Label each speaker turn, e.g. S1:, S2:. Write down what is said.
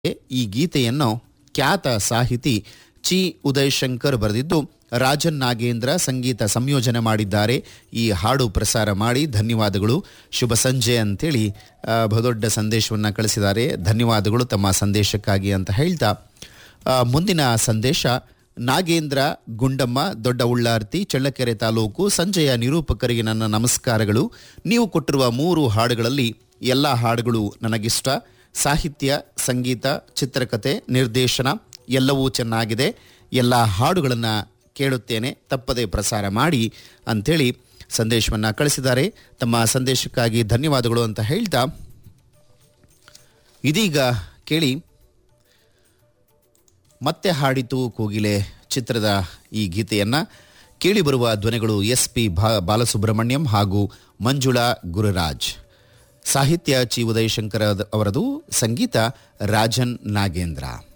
S1: ಈ ಗೀತೆಯನ್ನು ಖ್ಯಾತ ಸಾಹಿತಿ ಚಿ ಉದಯ್ ಶಂಕರ್ ಬರೆದಿದ್ದು ರಾಜನ್ ನಾಗೇಂದ್ರ ಸಂಗೀತ ಸಂಯೋಜನೆ ಮಾಡಿದ್ದಾರೆ ಈ ಹಾಡು ಪ್ರಸಾರ ಮಾಡಿ ಧನ್ಯವಾದಗಳು ಶುಭ ಸಂಜೆ ಅಂತೇಳಿ ಆ, ಬಹುದೊಡ್ಡ ಸಂದೇಶವನ್ನು ಕಳಿಸಿದ್ದಾರೆ ಧನ್ಯವಾದಗಳು ತಮ್ಮ ಸಂದೇಶಕ್ಕಾಗಿ ಅಂತ ಹೇಳ್ತಾ ಆ, ಮುಂದಿನ ಸಂದೇಶ ನಾಗೇಂದ್ರ ಗುಂಡಮ್ಮ ದೊಡ್ಡ ಉಳ್ಳಾರ್ತಿ ಚಳ್ಳಕೆರೆ ತಾಲೂಕು ಸಂಜೆಯ ನಿರೂಪಕರಿಗೆ ನನ್ನ ನಮಸ್ಕಾರಗಳು ನೀವು ಕೊಟ್ಟಿರುವ ಮೂರು ಹಾಡುಗಳಲ್ಲಿ ಎಲ್ಲ ಹಾಡುಗಳು ನನಗಿಷ್ಟ ಸಾಹಿತ್ಯ ಸಂಗೀತ ಚಿತ್ರಕಥೆ ನಿರ್ದೇಶನ ಎಲ್ಲವೂ ಚೆನ್ನಾಗಿದೆ ಎಲ್ಲ ಹಾಡುಗಳನ್ನು ಕೇಳುತ್ತೇನೆ ತಪ್ಪದೇ ಪ್ರಸಾರ ಮಾಡಿ ಅಂಥೇಳಿ ಸಂದೇಶವನ್ನು ಕಳಿಸಿದ್ದಾರೆ ತಮ್ಮ ಸಂದೇಶಕ್ಕಾಗಿ ಧನ್ಯವಾದಗಳು ಅಂತ ಹೇಳ್ತಾ ಇದೀಗ ಕೇಳಿ ಮತ್ತೆ ಹಾಡಿತು ಕೋಗಿಲೆ ಚಿತ್ರದ ಈ ಗೀತೆಯನ್ನು ಕೇಳಿಬರುವ ಧ್ವನಿಗಳು ಎಸ್ ಪಿ ಭಾ ಬಾಲಸುಬ್ರಹ್ಮಣ್ಯಂ ಹಾಗೂ ಮಂಜುಳಾ ಗುರುರಾಜ್ ಸಾಹಿತ್ಯ ಚಿ ಉದಯಶಂಕರ ಅವರದು ಸಂಗೀತ ರಾಜನ್ ನಾಗೇಂದ್ರ